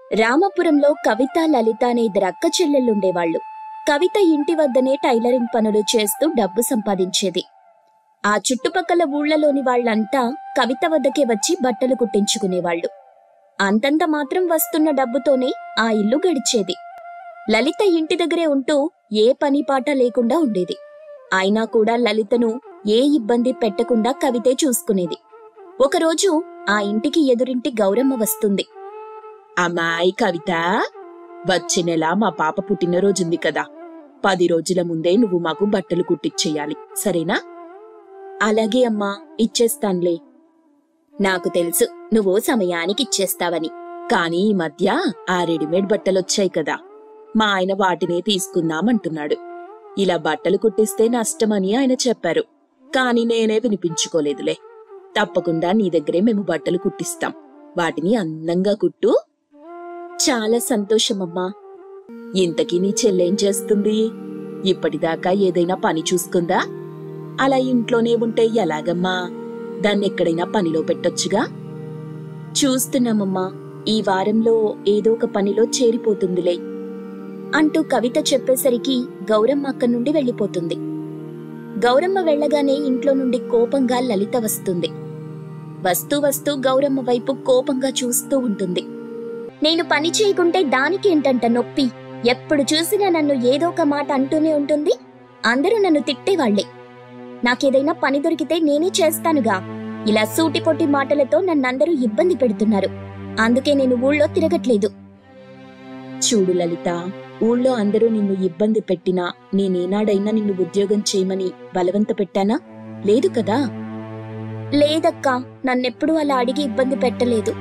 రామపురంలో కవిత లలిత అనే ఇద్దరు అక్క చెల్లెళ్ళుండేవాళ్లు కవిత ఇంటి వద్దనే టైలరింగ్ పనులు చేస్తూ డబ్బు సంపాదించేది ఆ చుట్టుపక్కల ఊళ్ళలోని వాళ్ళంతా కవిత వద్దకే వచ్చి బట్టలు కుట్టించుకునేవాళ్లు అంతంత మాత్రం వస్తున్న డబ్బుతోనే ఆ ఇల్లు గడిచేది లలిత ఇంటి దగ్గరే ఉంటూ ఏ పని పాట లేకుండా ఉండేది అయినా కూడా లలితను ఏ ఇబ్బంది పెట్టకుండా కవితే చూసుకునేది ఒకరోజు ఆ ఇంటికి ఎదురింటి గౌరమ్మ వస్తుంది అమ్మాయి కవిత వచ్చే నెల మా పాప పుట్టినరోజుంది కదా పది రోజుల ముందే నువ్వు మాకు బట్టలు కుట్టిచ్చేయాలి సరేనా అలాగే అమ్మా ఇచ్చేస్తాన్లే నాకు తెలుసు నువ్వు సమయానికి ఇచ్చేస్తావని కానీ ఈ మధ్య ఆ రెడీమేడ్ బట్టలొచ్చాయి కదా మా ఆయన వాటినే తీసుకుందామంటున్నాడు ఇలా బట్టలు కుట్టిస్తే నష్టమని ఆయన చెప్పారు కానీ నేనే వినిపించుకోలేదులే తప్పకుండా నీ దగ్గరే మేము బట్టలు కుట్టిస్తాం వాటిని అందంగా కుట్టు చాలా సంతోషమమ్మా ఇంతకీ నీ చెల్లేం చేస్తుంది ఇప్పటిదాకా ఏదైనా పని చూసుకుందా అలా ఇంట్లోనే ఉంటే ఎలాగమ్మా దాన్ని ఎక్కడైనా పనిలో పెట్టొచ్చుగా చూస్తున్నామమ్మా ఈ వారంలో ఏదో ఒక పనిలో చేరిపోతుందిలే అంటూ కవిత చెప్పేసరికి గౌరమ్మ అక్కడి నుండి వెళ్ళిపోతుంది గౌరమ్మ వెళ్ళగానే ఇంట్లో నుండి కోపంగా లలిత వస్తుంది వస్తూ వస్తూ గౌరమ్మ వైపు కోపంగా చూస్తూ ఉంటుంది నేను పని చేయకుంటే దానికేంటంట నొప్పి ఎప్పుడు చూసినా నన్ను ఏదో ఒక మాట అంటూనే ఉంటుంది అందరూ నన్ను తిట్టేవాళ్లే నాకేదైనా పని దొరికితే నేనే చేస్తానుగా ఇలా సూటిపొట్టి మాటలతో నన్నందరూ ఇబ్బంది పెడుతున్నారు అందుకే నేను ఊళ్ళో తిరగట్లేదు చూడు లలిత ఊళ్ళో అందరూ నిన్ను ఇబ్బంది పెట్టినా నేనేనాడైనా నిన్ను ఉద్యోగం చేయమని బలవంత పెట్టానా లేదు కదా లేదక్కా నన్నెప్పుడూ అలా అడిగి ఇబ్బంది పెట్టలేదు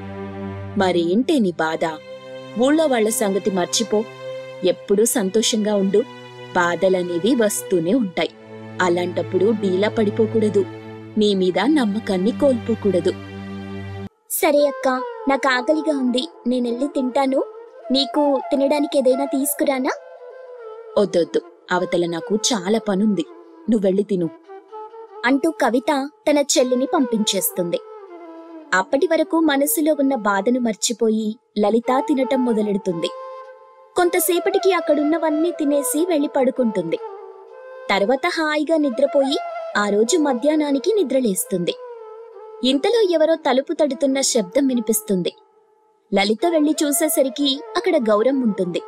మరేంటే నీ బాధ ఊళ్ళో వాళ్ళ సంగతి మర్చిపో ఎప్పుడూ సంతోషంగా ఉండు బాధలనేవి వస్తూనే ఉంటాయి అలాంటప్పుడు డీలా పడిపోకూడదు నీ మీద నమ్మకాన్ని కోల్పోకూడదు సరే అక్క నాకు ఆకలిగా ఉంది నేనెళ్ళి తింటాను నీకు తినడానికి ఏదైనా తీసుకురానా వద్దొద్దు అవతల నాకు చాలా పనుంది నువ్వెళ్ళి తిను అంటూ కవిత తన చెల్లిని పంపించేస్తుంది అప్పటి వరకు మనసులో ఉన్న బాధను మర్చిపోయి లలిత తినటం మొదలెడుతుంది కొంతసేపటికి అక్కడున్నవన్నీ తినేసి వెళ్లి పడుకుంటుంది తర్వాత హాయిగా నిద్రపోయి ఆ రోజు మధ్యాహ్నానికి నిద్రలేస్తుంది ఇంతలో ఎవరో తలుపు తడుతున్న శబ్దం వినిపిస్తుంది లలిత వెళ్లి చూసేసరికి అక్కడ గౌరం ఉంటుంది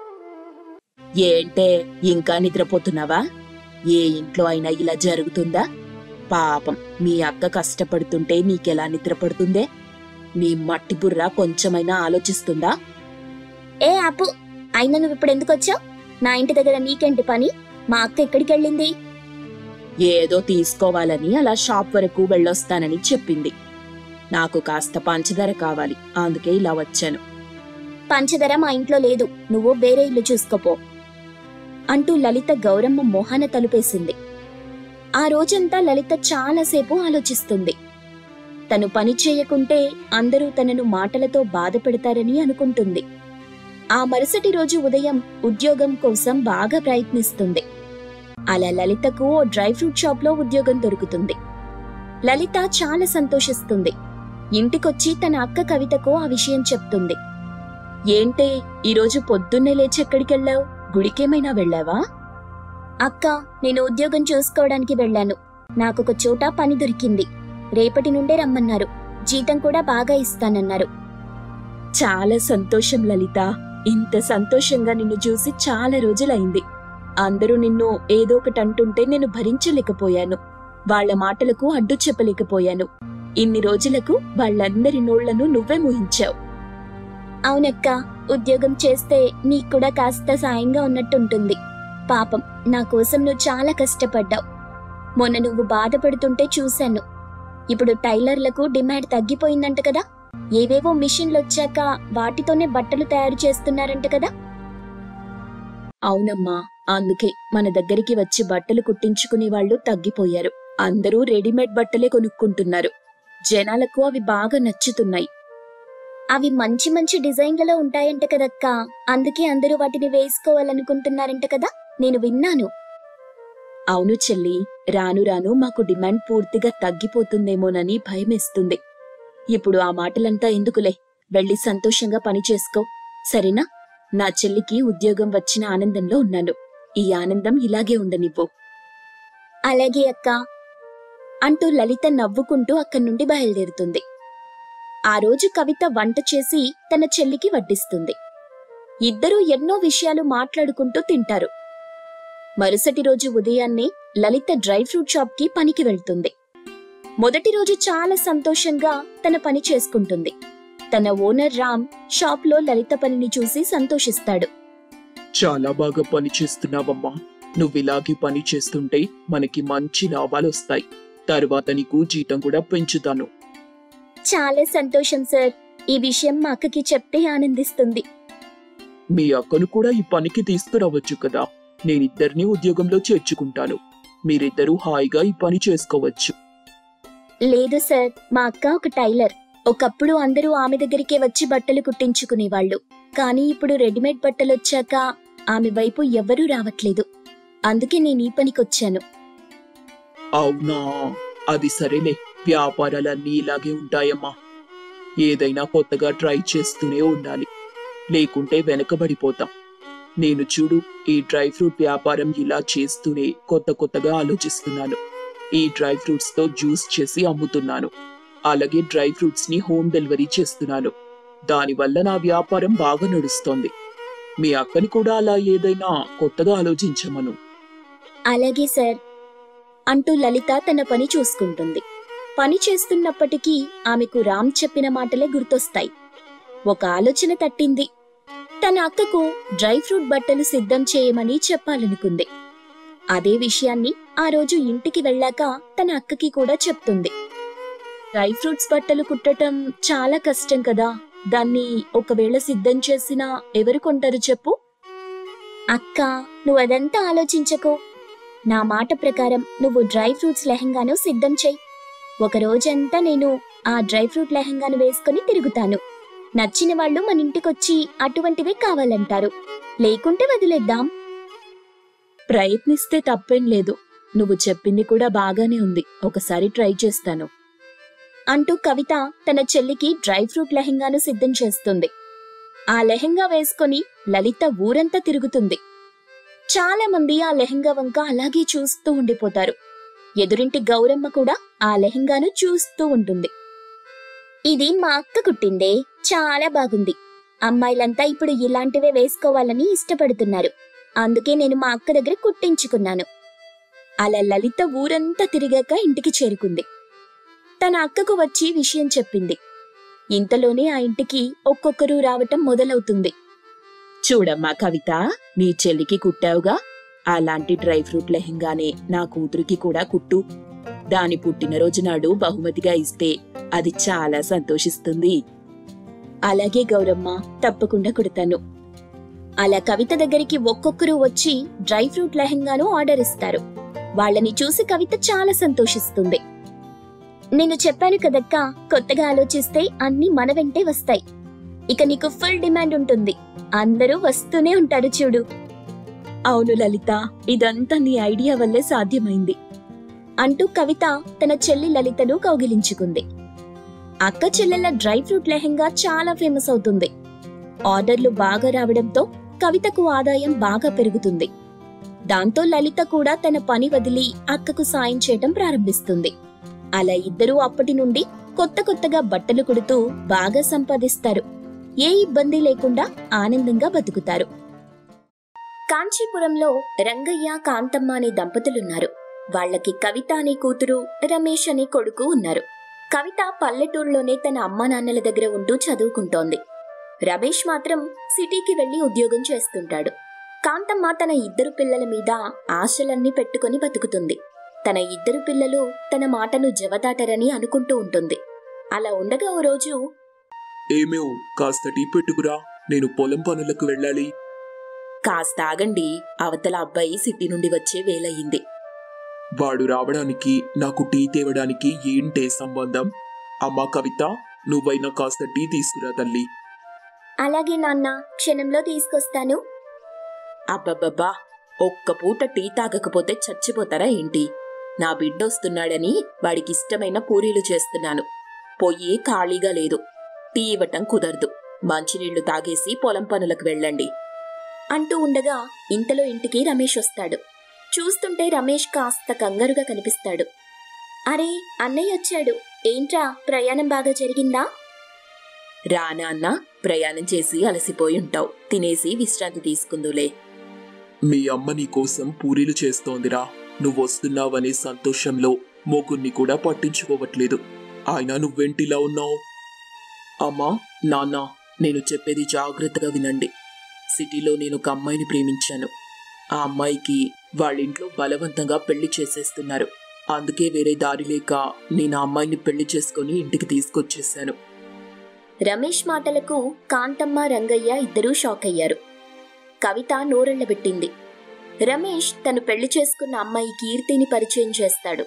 ఏంటే ఇంకా నిద్రపోతున్నావా ఏ ఇంట్లో అయినా ఇలా జరుగుతుందా పాపం మీ అక్క కష్టపడుతుంటే నీకెలా నిద్రపడుతుందే నీ మట్టి బుర్ర కొంచెమైనా ఆలోచిస్తుందా ఏ ఆపు అయినా నువ్వు ఇప్పుడు ఎందుకు వచ్చావు నా ఇంటి దగ్గర నీకేంటి పని మా అక్క ఎక్కడికి వెళ్ళింది ఏదో తీసుకోవాలని అలా షాప్ వరకు వెళ్ళొస్తానని చెప్పింది నాకు కాస్త పంచదార కావాలి అందుకే ఇలా వచ్చాను పంచదార మా ఇంట్లో లేదు నువ్వు వేరే ఇల్లు చూసుకోపో అంటూ లలిత గౌరమ్మ మోహన తలుపేసింది ఆ రోజంతా లలిత చాలాసేపు ఆలోచిస్తుంది తను పని చేయకుంటే అందరూ తనను మాటలతో బాధ పెడతారని అనుకుంటుంది ఆ మరుసటి రోజు ఉదయం ఉద్యోగం కోసం బాగా ప్రయత్నిస్తుంది అలా లలితకు ఓ డ్రై ఫ్రూట్ షాప్ లో ఉద్యోగం దొరుకుతుంది లలిత చాలా సంతోషిస్తుంది ఇంటికొచ్చి తన అక్క కవితకు ఆ విషయం చెప్తుంది ఏంటే ఈరోజు పొద్దున్నే లేచి ఎక్కడికెళ్ళావు గుడికేమైనా వెళ్ళావా అక్క నేను ఉద్యోగం చూసుకోవడానికి వెళ్ళాను నాకొక చోట పని దొరికింది రేపటి నుండే రమ్మన్నారు జీతం కూడా బాగా ఇస్తానన్నారు చాలా సంతోషం లలిత ఇంత సంతోషంగా నిన్ను చూసి చాలా రోజులైంది అందరూ నిన్ను ఏదో ఒకటి అంటుంటే నేను భరించలేకపోయాను వాళ్ళ మాటలకు అడ్డు చెప్పలేకపోయాను ఇన్ని రోజులకు వాళ్ళందరి నోళ్లను నువ్వే ముహించావు అవునక్క ఉద్యోగం చేస్తే నీకు కూడా కాస్త సాయంగా ఉన్నట్టుంటుంది పాపం నా కోసం నువ్వు చాలా కష్టపడ్డావు మొన్న నువ్వు బాధపడుతుంటే చూశాను ఇప్పుడు టైలర్లకు డిమాండ్ తగ్గిపోయిందంట కదా ఏవేవో మిషన్లు వచ్చాక వాటితోనే బట్టలు తయారు చేస్తున్నారంట కదా అవునమ్మా అందుకే మన దగ్గరికి వచ్చి బట్టలు కుట్టించుకునే వాళ్ళు తగ్గిపోయారు అందరూ రెడీమేడ్ బట్టలే కొనుక్కుంటున్నారు జనాలకు అవి బాగా నచ్చుతున్నాయి అవి మంచి మంచి డిజైన్లలో ఉంటాయంట కదక్క అందుకే అందరూ వాటిని వేసుకోవాలనుకుంటున్నారంట కదా నేను విన్నాను అవును చెల్లి రాను రాను మాకు డిమాండ్ పూర్తిగా తగ్గిపోతుందేమోనని భయమేస్తుంది ఇప్పుడు ఆ మాటలంతా ఎందుకులే వెళ్ళి సంతోషంగా పని చేసుకో సరేనా నా చెల్లికి ఉద్యోగం వచ్చిన ఆనందంలో ఉన్నాను ఈ ఆనందం ఇలాగే ఉండనివ్వు అలాగే అక్క అంటూ లలిత నవ్వుకుంటూ అక్కడి నుండి బయలుదేరుతుంది ఆ రోజు కవిత వంట చేసి తన చెల్లికి వడ్డిస్తుంది ఇద్దరూ ఎన్నో విషయాలు మాట్లాడుకుంటూ తింటారు మరుసటి రోజు ఉదయాన్నే లలిత డ్రై ఫ్రూట్ షాప్కి పనికి వెళ్తుంది మొదటి రోజు చాలా సంతోషంగా తన పని చేసుకుంటుంది తన ఓనర్ రామ్ షాప్లో లలిత పనిని చూసి సంతోషిస్తాడు చాలా బాగా పని చేస్తున్నావమ్మా నువ్వు ఇలాగే పని చేస్తుంటే మనకి మంచి లాభాలు వస్తాయి తర్వాత నీకు జీతం కూడా పెంచుతాను చాలా సంతోషం సార్ ఈ విషయం మా అక్కకి చెప్తే ఆనందిస్తుంది మీ అక్కను కూడా ఈ పనికి తీసుకురావచ్చు కదా నేనిద్దరిని ఉద్యోగంలో చేర్చుకుంటాను మీరిద్దరూ హాయిగా ఈ పని చేసుకోవచ్చు లేదు సార్ మా అక్క ఒక టైలర్ ఒకప్పుడు అందరూ ఆమె దగ్గరికే వచ్చి బట్టలు కుట్టించుకునేవాళ్ళు కానీ ఇప్పుడు రెడీమేడ్ బట్టలు వచ్చాక ఆమె వైపు ఎవ్వరూ రావట్లేదు అందుకే నేను ఈ పనికొచ్చాను అవునా అది సరేలే వ్యాపారాలన్నీ ఇలాగే ఉంటాయమ్మా ఏదైనా కొత్తగా ట్రై చేస్తూనే ఉండాలి లేకుంటే వెనకబడిపోతాం నేను చూడు ఈ డ్రై ఫ్రూట్ వ్యాపారం ఇలా చేస్తూనే కొత్త కొత్తగా ఆలోచిస్తున్నాను ఈ డ్రై ఫ్రూట్స్ తో జ్యూస్ చేసి అమ్ముతున్నాను అలాగే డ్రై ఫ్రూట్స్ ని హోమ్ డెలివరీ చేస్తున్నాను దానివల్ల నా వ్యాపారం బాగా నడుస్తోంది మీ అక్కని కూడా అలా ఏదైనా కొత్తగా ఆలోచించమను అలాగే సార్ అంటూ లలిత తన పని చూసుకుంటుంది పని చేస్తున్నప్పటికీ ఆమెకు రామ్ చెప్పిన మాటలే గుర్తొస్తాయి ఒక ఆలోచన తట్టింది తన అక్కకు డ్రై ఫ్రూట్ బట్టలు సిద్ధం చేయమని చెప్పాలనుకుంది అదే విషయాన్ని ఆ రోజు ఇంటికి వెళ్ళాక తన అక్కకి కూడా చెప్తుంది డ్రై ఫ్రూట్స్ బట్టలు కుట్టటం చాలా కష్టం కదా దాన్ని ఒకవేళ సిద్ధం చేసినా ఎవరు కొంటారు చెప్పు అక్క నువ్వు అదంతా ఆలోచించకు నా మాట ప్రకారం నువ్వు డ్రై ఫ్రూట్స్ లెహంగాను సిద్ధం చెయ్యి ఒక రోజంతా నేను ఆ డ్రై ఫ్రూట్ లెహంగాను వేసుకొని తిరుగుతాను నచ్చిన వాళ్ళు మన ఇంటికొచ్చి అటువంటివే కావాలంటారు లేకుంటే వదిలేద్దాం ప్రయత్నిస్తే తప్పేం లేదు నువ్వు చెప్పింది కూడా బాగానే ఉంది ఒకసారి ట్రై చేస్తాను అంటూ కవిత తన చెల్లికి డ్రై ఫ్రూట్ లెహంగాను సిద్ధం చేస్తుంది ఆ లెహంగా వేసుకొని లలిత ఊరంతా తిరుగుతుంది చాలా మంది ఆ లెహంగా వంక అలాగే చూస్తూ ఉండిపోతారు ఎదురింటి గౌరమ్మ కూడా ఆ లెహంగాను చూస్తూ ఉంటుంది ఇది మా అక్క కుట్టిందే చాలా బాగుంది అమ్మాయిలంతా ఇప్పుడు ఇలాంటివే వేసుకోవాలని ఇష్టపడుతున్నారు అందుకే నేను మా అక్క దగ్గర కుట్టించుకున్నాను అలా లలిత ఊరంతా తిరిగాక ఇంటికి చేరుకుంది తన అక్కకు వచ్చి విషయం చెప్పింది ఇంతలోనే ఆ ఇంటికి ఒక్కొక్కరు రావటం మొదలవుతుంది చూడమ్మా కవిత నీ చెల్లికి కుట్టావుగా అలాంటి డ్రై ఫ్రూట్ లెహంగానే నా కూతురికి కూడా కుట్టు దాని పుట్టినరోజు నాడు బహుమతిగా ఇస్తే అది చాలా సంతోషిస్తుంది అలాగే గౌరమ్మ తప్పకుండా కుడతాను అలా కవిత దగ్గరికి ఒక్కొక్కరు వచ్చి డ్రై ఫ్రూట్ లెహంగాను ఆర్డర్ ఇస్తారు వాళ్ళని చూసి కవిత చాలా సంతోషిస్తుంది నేను చెప్పాను కదక్కా కొత్తగా ఆలోచిస్తే అన్ని మన వెంటే వస్తాయి ఇక నీకు ఫుల్ డిమాండ్ ఉంటుంది అందరూ వస్తూనే ఉంటారు చూడు అవును లలిత ఇదంతా నీ ఐడియా వల్లే సాధ్యమైంది అంటూ కవిత తన చెల్లి లలితను కౌగిలించుకుంది అక్క చెల్లెల డ్రై ఫ్రూట్ లెహంగా చాలా ఫేమస్ అవుతుంది ఆర్డర్లు బాగా రావడంతో కవితకు ఆదాయం బాగా పెరుగుతుంది దాంతో లలిత కూడా తన పని వదిలి అక్కకు సాయం చేయటం ప్రారంభిస్తుంది అలా ఇద్దరూ అప్పటి నుండి కొత్త కొత్తగా బట్టలు కుడుతూ బాగా సంపాదిస్తారు ఏ ఇబ్బంది లేకుండా ఆనందంగా బతుకుతారు కాంచీపురంలో రంగయ్య కాంతమ్మ అనే దంపతులున్నారు వాళ్ళకి కవిత అనే కూతురు రమేష్ అనే కొడుకు ఉన్నారు కవిత పల్లెటూరులోనే తన అమ్మా నాన్నల దగ్గర ఉంటూ చదువుకుంటోంది రమేష్ మాత్రం సిటీకి వెళ్లి ఉద్యోగం చేస్తుంటాడు కాంతమ్మ తన ఇద్దరు పిల్లల మీద ఆశలన్నీ పెట్టుకొని బతుకుతుంది తన ఇద్దరు పిల్లలు తన మాటను జవదాటరని అనుకుంటూ ఉంటుంది అలా ఉండగా ఓ రోజు ఏమో కాస్త టీ పెట్టుకురా నేను పొలం పనులకు వెళ్ళాలి కాస్త ఆగండి అవతల అబ్బాయి సిటీ నుండి వచ్చే వేలయ్యింది వాడు రావడానికి నాకు టీ తేవడానికి ఏంటే సంబంధం అమ్మా కవిత నువ్వైనా కాస్త టీ తీసుకురా తల్లి అలాగే నాన్న క్షణంలో తీసుకొస్తాను అబ్బబ్బబ్బా ఒక్క పూట టీ తాగకపోతే చచ్చిపోతారా ఏంటి నా బిడ్డొస్తున్నాడని వాడికి ఇష్టమైన పూరీలు చేస్తున్నాను పొయ్యి ఖాళీగా లేదు టీ ఇవ్వటం కుదరదు మంచినీళ్లు తాగేసి పొలం పనులకు వెళ్ళండి అంటూ ఉండగా ఇంతలో ఇంటికి రమేష్ వస్తాడు చూస్తుంటే రమేష్ కాస్త కంగారుగా కనిపిస్తాడు అరే అన్నయ్య వచ్చాడు ఏంట్రా ప్రయాణం బాగా జరిగిందా రానా అన్న ప్రయాణం చేసి అలసిపోయి ఉంటావు తినేసి విశ్రాంతి తీసుకుందులే మీ అమ్మ నీ కోసం పూరీలు చేస్తోందిరా నువ్వు వస్తున్నావనే సంతోషంలో మొగుణ్ణి కూడా పట్టించుకోవట్లేదు ఆయన నువ్వెంటిలా ఉన్నావు అమ్మా నాన్న నేను చెప్పేది జాగ్రత్తగా వినండి సిటీలో నేను ఒక అమ్మాయిని ప్రేమించాను ఆ అమ్మాయికి వాళ్ళ ఇంట్లో బలవంతంగా పెళ్లి చేసేస్తున్నారు అందుకే వేరే దారి లేక నేను ఆ అమ్మాయిని పెళ్లి చేసుకొని ఇంటికి తీసుకొచ్చేసాను రమేష్ మాటలకు కాంతమ్మ రంగయ్య ఇద్దరూ షాక్ అయ్యారు కవిత నోరెళ్లబెట్టింది రమేష్ తను పెళ్లి చేసుకున్న అమ్మాయి కీర్తిని పరిచయం చేస్తాడు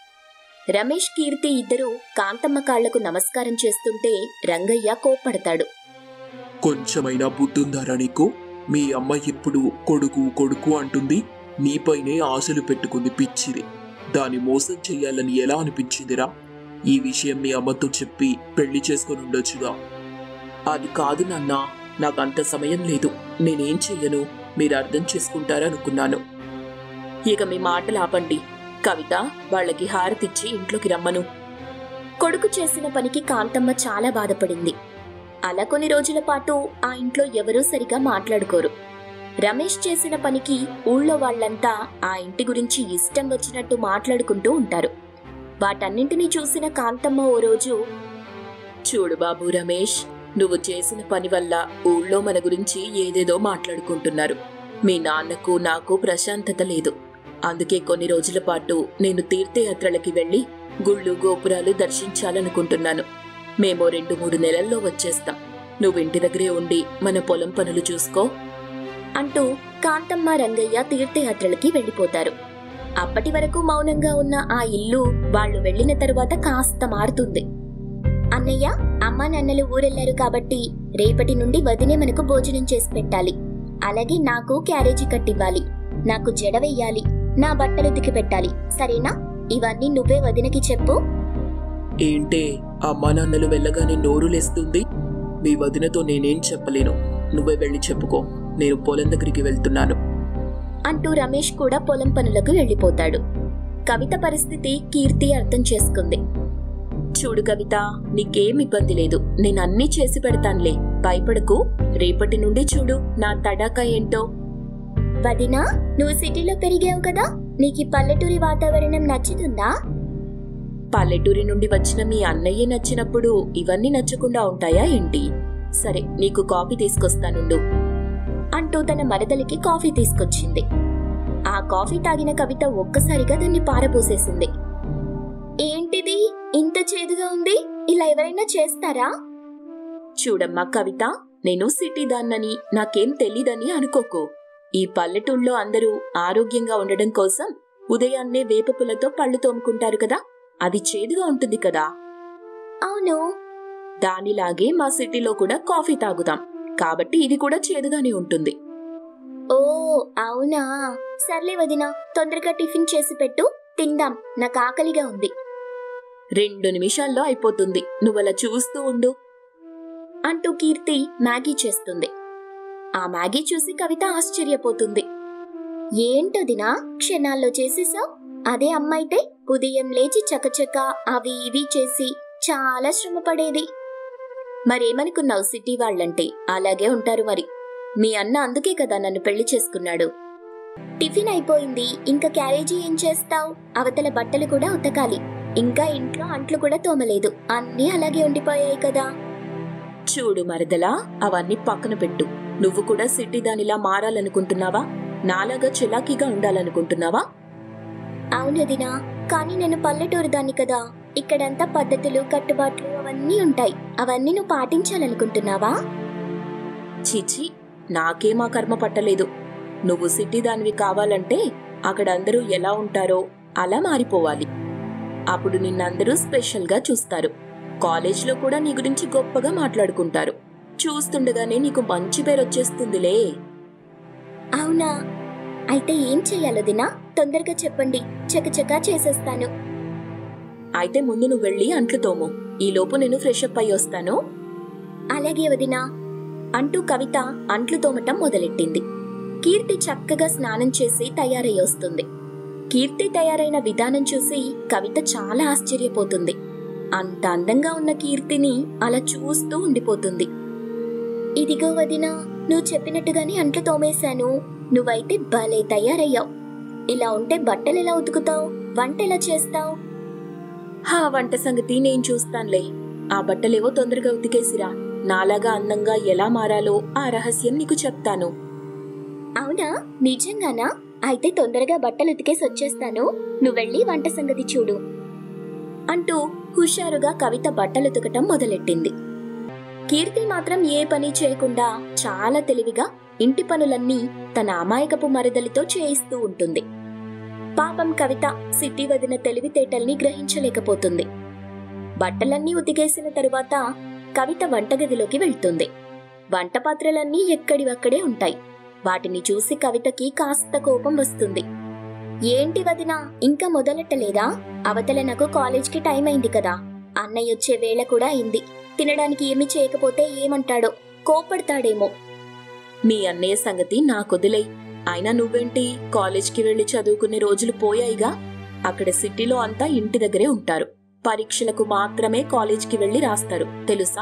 రమేష్ కీర్తి ఇద్దరూ కాంతమ్మ కాళ్లకు నమస్కారం చేస్తుంటే రంగయ్య కోప్పడతాడు కొంచెమైనా బుద్ధుందారా నీకు మీ అమ్మ ఇప్పుడు కొడుకు కొడుకు అంటుంది నీపైనే ఆశలు పెట్టుకుంది పిచ్చిది దాన్ని మోసం చెయ్యాలని ఎలా అనిపించిందిరా ఈ విషయం మీ అమ్మతో చెప్పి పెళ్లి చేసుకొని ఉండొచ్చుగా అది కాదు నాన్న నాకు అంత సమయం లేదు నేనేం చెయ్యను మీరు అర్థం చేసుకుంటారనుకున్నాను ఇక మీ మాటలు ఆపండి కవిత వాళ్ళకి హారతిచ్చి ఇంట్లోకి రమ్మను కొడుకు చేసిన పనికి కాంతమ్మ చాలా బాధపడింది అలా కొన్ని రోజుల పాటు ఆ ఇంట్లో ఎవరూ సరిగా మాట్లాడుకోరు రమేష్ చేసిన పనికి ఊళ్ళో వాళ్ళంతా ఆ ఇంటి గురించి ఇష్టం వచ్చినట్టు మాట్లాడుకుంటూ ఉంటారు వాటన్నింటినీ చూసిన కాంతమ్మ ఓ రోజు చూడు బాబు రమేష్ నువ్వు చేసిన పని వల్ల ఊళ్ళో మన గురించి ఏదేదో మాట్లాడుకుంటున్నారు మీ నాన్నకు నాకు ప్రశాంతత లేదు అందుకే కొన్ని రోజుల పాటు నేను తీర్థయాత్రలకి వెళ్ళి గుళ్ళు గోపురాలు దర్శించాలనుకుంటున్నాను మేము రెండు మూడు నెలల్లో వచ్చేస్తాం నువ్వు ఇంటి దగ్గరే ఉండి మన పొలం పనులు చూసుకో అంటూ కాంతమ్మ రంగయ్య తీర్థయాత్రలకి వెళ్ళిపోతారు అప్పటి వరకు మౌనంగా ఉన్న ఆ ఇల్లు వాళ్ళు వెళ్ళిన తరువాత కాస్త మారుతుంది అన్నయ్య అమ్మా నాన్నలు ఊరెళ్లారు కాబట్టి రేపటి నుండి వదినే మనకు భోజనం చేసి పెట్టాలి అలాగే నాకు క్యారేజీ కట్టివ్వాలి నాకు జడ వెయ్యాలి నా బట్టలు ఉతికి పెట్టాలి సరేనా ఇవన్నీ నువ్వే వదినకి చెప్పు ఏంటే అమ్మా నాన్నలు వెళ్ళగానే నోరు లేస్తుంది మీ వదినతో నేనేం చెప్పలేను నువ్వే వెళ్ళి చెప్పుకో నేను పొలం దగ్గరికి వెళ్తున్నాను అంటూ రమేష్ కూడా పొలం పనులకు వెళ్ళిపోతాడు కవిత పరిస్థితి కీర్తి అర్థం చేసుకుంది చూడు కవిత నీకేం ఇబ్బంది లేదు నేను అన్నీ చేసి పెడతానులే భయపడకు రేపటి నుండి చూడు నా తడాకా ఏంటో వదినా నువ్వు సిటీలో పెరిగావు కదా నీకు ఈ పల్లెటూరి వాతావరణం నచ్చుతుందా పల్లెటూరి నుండి వచ్చిన మీ అన్నయ్య నచ్చినప్పుడు ఇవన్నీ నచ్చకుండా ఉంటాయా ఏంటి సరే నీకు కాఫీ తీసుకొస్తానుండు అంటూ తన మరదలికి కాఫీ తీసుకొచ్చింది ఆ కాఫీ తాగిన కవిత ఒక్కసారిగా దాన్ని పారపోసేసింది ఏంటిది ఇంత చేదుగా ఉంది ఇలా ఎవరైనా చేస్తారా చూడమ్మా కవిత నేను సిటీ దాన్నని నాకేం తెలీదని అనుకోకు ఈ పల్లెటూళ్ళలో అందరూ ఆరోగ్యంగా ఉండడం కోసం ఉదయాన్నే వేపపులతో పళ్ళు తోముకుంటారు కదా అది చేదుగా ఉంటుంది కదా అవును దానిలాగే మా సిటీలో కూడా కాఫీ తాగుతాం కాబట్టి ఇది కూడా చేదుగానే ఉంటుంది ఓ అవునా సర్లే వదినా తొందరగా టిఫిన్ చేసి పెట్టు తిందాం నాకు ఆకలిగా ఉంది రెండు నిమిషాల్లో అయిపోతుంది నువ్వలా చూస్తూ ఉండు అంటూ కీర్తి మ్యాగీ చేస్తుంది ఆ మ్యాగీ చూసి కవిత ఆశ్చర్యపోతుంది ఏంటదినా క్షణాల్లో చేసేసావు అదే అమ్మైతే ఉదయం లేచి చకచక అవి ఇవి చేసి చాలా శ్రమ పడేది మరేమనుకున్నావు సిటీ వాళ్ళంటే అలాగే ఉంటారు మరి మీ అన్న అందుకే కదా నన్ను పెళ్లి చేసుకున్నాడు టిఫిన్ అయిపోయింది ఇంకా క్యారేజీ ఏం చేస్తావు అవతల బట్టలు కూడా ఉతకాలి ఇంకా ఇంట్లో అంట్లు కూడా తోమలేదు అన్నీ అలాగే ఉండిపోయాయి కదా చూడు మరదలా అవన్నీ పక్కన పెట్టు నువ్వు కూడా సిటీ దానిలా మారాలనుకుంటున్నావా నాలాగా చిలాకీగా ఉండాలనుకుంటున్నావా అవునదినా కానీ నేను పల్లెటూరు దాన్ని కదా ఇక్కడంతా పద్ధతులు కట్టుబాట్లు అవన్నీ ఉంటాయి అవన్నీ నువ్వు పాటించాలనుకుంటున్నావా చీచి నాకేమా కర్మ పట్టలేదు నువ్వు సిటీ దానివి కావాలంటే అక్కడ అందరూ ఎలా ఉంటారో అలా మారిపోవాలి అప్పుడు నిన్నందరూ స్పెషల్గా చూస్తారు కాలేజ్లో కూడా నీ గురించి గొప్పగా మాట్లాడుకుంటారు చూస్తుండగానే నీకు మంచి పేరు వచ్చేస్తుందిలే అవునా అయితే ఏం చెయ్యాలదినా తొందరగా చెప్పండి చకచకా చేసేస్తాను అయితే ముందు నువ్వు వెళ్ళి అంట్లు తోము ఈలోపు నేను ఫ్రెష్ అప్ అయి వస్తాను అలాగే వదినా అంటూ కవిత అంట్లు తోమటం మొదలెట్టింది కీర్తి చక్కగా స్నానం చేసి తయారై వస్తుంది కీర్తి తయారైన విధానం చూసి కవిత చాలా ఆశ్చర్యపోతుంది అంత అందంగా ఉన్న కీర్తిని అలా చూస్తూ ఉండిపోతుంది ఇదిగో వదినా నువ్వు చెప్పినట్టుగానే అంట్లు తోమేశాను నువ్వైతే భలే తయారయ్యావు ఇలా ఉంటే బట్టలు ఎలా ఉతుకుతావు వంట ఎలా చేస్తావు హా వంట సంగతి నేను చూస్తానులే ఆ బట్టలేవో తొందరగా ఉతికేసిరా నాలాగా అందంగా ఎలా మారాలో ఆ రహస్యం నీకు చెప్తాను అవునా నిజంగానా అయితే తొందరగా బట్టలు ఉతికేసి వచ్చేస్తాను నువ్వెళ్ళి వంట సంగతి చూడు అంటూ హుషారుగా కవిత బట్టలు ఉతకటం మొదలెట్టింది కీర్తి మాత్రం ఏ పని చేయకుండా చాలా తెలివిగా ఇంటి పనులన్నీ తన అమాయకపు మరదలితో చేయిస్తూ ఉంటుంది పాపం కవిత సిట్టి వదిన తెలివితేటల్ని గ్రహించలేకపోతుంది బట్టలన్నీ ఉతికేసిన తరువాత కవిత వంటగదిలోకి వెళ్తుంది వంట పాత్రలన్నీ ఎక్కడివక్కడే ఉంటాయి వాటిని చూసి కవితకి కాస్త కోపం వస్తుంది ఏంటి వదిన ఇంకా మొదలెట్టలేదా అవతల నాకు కాలేజ్కి టైం అయింది కదా అన్నయ్య వచ్చే వేళ కూడా అయింది తినడానికి ఏమి చేయకపోతే ఏమంటాడో కోపడతాడేమో మీ అన్నయ్య సంగతి నాకొదిలే అయినా నువ్వేంటి కాలేజ్కి వెళ్లి చదువుకునే రోజులు పోయాయిగా అక్కడ సిటీలో అంతా ఇంటి దగ్గరే ఉంటారు పరీక్షలకు మాత్రమే కాలేజ్కి వెళ్లి రాస్తారు తెలుసా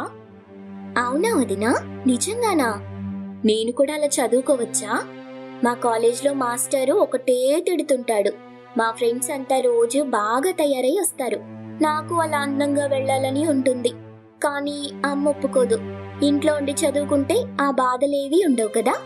అవునా వదినా నిజంగానా నేను కూడా అలా చదువుకోవచ్చా మా కాలేజ్లో మాస్టరు ఒకటే తిడుతుంటాడు మా ఫ్రెండ్స్ అంతా రోజు బాగా తయారై వస్తారు నాకు అలా అందంగా వెళ్ళాలని ఉంటుంది కానీ అమ్మ ఒప్పుకోదు ఇంట్లో ఉండి చదువుకుంటే ఆ బాధలేవి ఉండవు కదా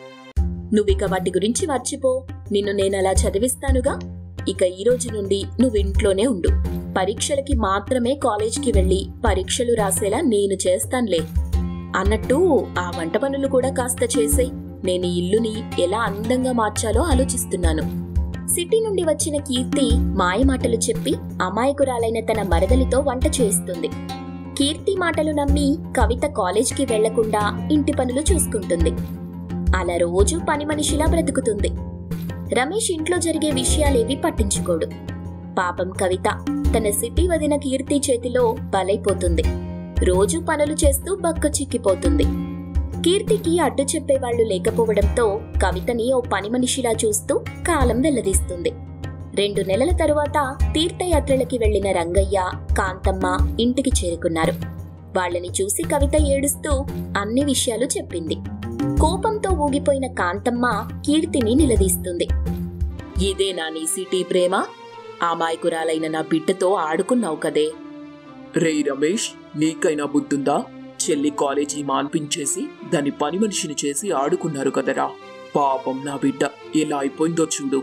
నువ్విక వాటి గురించి మర్చిపో నిన్ను నేనలా చదివిస్తానుగా ఇక ఈ రోజు నుండి నువ్వు ఇంట్లోనే ఉండు పరీక్షలకి మాత్రమే కాలేజ్కి వెళ్ళి పరీక్షలు రాసేలా నేను చేస్తానులే అన్నట్టు ఆ వంట పనులు కూడా కాస్త చేసేయ్ నేను ఈ ఇల్లుని ఎలా అందంగా మార్చాలో ఆలోచిస్తున్నాను సిటీ నుండి వచ్చిన కీర్తి మాయమాటలు చెప్పి అమాయకురాలైన తన మరదలితో వంట చేయిస్తుంది కీర్తి మాటలు నమ్మి కవిత కాలేజ్కి వెళ్లకుండా ఇంటి పనులు చూసుకుంటుంది అలా రోజు పని మనిషిలా బ్రతుకుతుంది రమేష్ ఇంట్లో జరిగే విషయాలేవి పట్టించుకోడు పాపం కవిత తన సిటీ వదిన కీర్తి చేతిలో బలైపోతుంది రోజు పనులు చేస్తూ బక్క చిక్కిపోతుంది కీర్తికి అడ్డు చెప్పేవాళ్లు లేకపోవడంతో కవితని ఓ పని మనిషిలా చూస్తూ కాలం వెల్లదీస్తుంది రెండు నెలల తరువాత తీర్థయాత్రలకి వెళ్లిన రంగయ్య కాంతమ్మ ఇంటికి చేరుకున్నారు వాళ్ళని చూసి కవిత ఏడుస్తూ అన్ని విషయాలు చెప్పింది కోపంతో ఊగిపోయిన కాంతమ్మ కీర్తిని నిలదీస్తుంది ఇదేనా నీ సిటీ ప్రేమ అమాయకురాలైన నా బిడ్డతో ఆడుకున్నావు కదే రే రమేష్ నీకైనా బుద్ధుందా చెల్లి కాలేజీ మాన్పించేసి దాని పని మనిషిని చేసి ఆడుకున్నారు కదరా పాపం నా బిడ్డ ఎలా అయిపోయిందో చూడు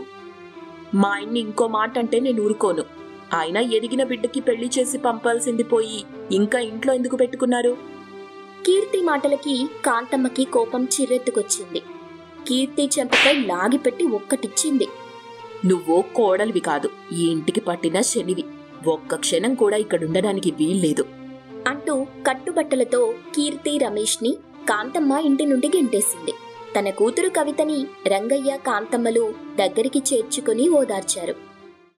మా ఆయన్ని ఇంకో మాట అంటే నేను ఊరుకోను ఆయన ఎదిగిన బిడ్డకి పెళ్లి చేసి పంపాల్సింది పోయి ఇంకా ఇంట్లో ఎందుకు పెట్టుకున్నారు కీర్తి మాటలకి కాంతమ్మకి కోపం చిర్రెత్తుకొచ్చింది కీర్తి చెంపపై లాగిపెట్టి ఒక్కటిచ్చింది నువ్వో కోడలివి కాదు ఈ ఇంటికి పట్టిన శనివి ఒక్క క్షణం కూడా ఇక్కడుండడానికి వీల్లేదు అంటూ కట్టుబట్టలతో కీర్తి రమేష్ని కాంతమ్మ ఇంటి నుండి గెంటేసింది తన కూతురు కవితని రంగయ్య కాంతమ్మలు దగ్గరికి చేర్చుకుని ఓదార్చారు